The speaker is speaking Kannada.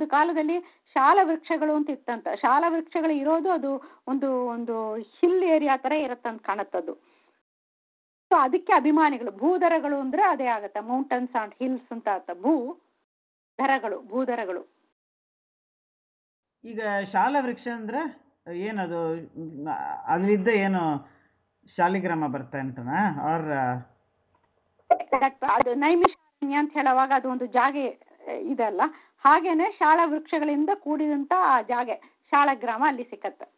ಕಾಲದಲ್ಲಿ ಶಾಲ ವೃಕ್ಷಗಳು ಅಂತ ಇತ್ತಂತ ಶಾಲ ವೃಕ್ಷಗಳು ಇರೋದು ಅದು ಒಂದು ಒಂದು ಹಿಲ್ ಏರಿಯಾ ತರ ಇರತ್ತಂತ ಕಾಣತ್ತದು ಸೊ ಅದಕ್ಕೆ ಅಭಿಮಾನಿಗಳು ಭೂದರಗಳು ಅಂದ್ರೆ ಅದೇ ಆಗತ್ತೆ ಮೌಂಟನ್ಸ್ ಅಂಡ್ ಹಿಲ್ಸ್ ಅಂತ ಅರ್ಥ ಭೂ ದರಗಳು ಭೂದರಗಳು ಈಗ ಶಾಲಾ ವೃಕ್ಷ ಅಂದ್ರೆ ಏನದು ಮ್, ಅದ್ರದ್ದು ಏನು ಶಾಲಿಗ್ರಾಮ ಬರ್ತಾ ಅಂತನಾ ಆರ್ That- ಅದು ನೈಮಿಷಾರಣ್ಯ ಅಂತ ಹೇಳುವಾಗ ಅದು ಒಂದು ಜಾಗೆ ಆ, ಇದಲ್ಲ ಹಾಗೇನೆ ಶಾಲಾ ವೃಕ್ಷಗಳಿಂದ ಕೂಡಿದಂತ ಆ ಜಾಗೆ ಶಾಲಗ್ರಾಮ ಅಲ್ಲಿ ಸಿಕ್ಕತ್ತೆ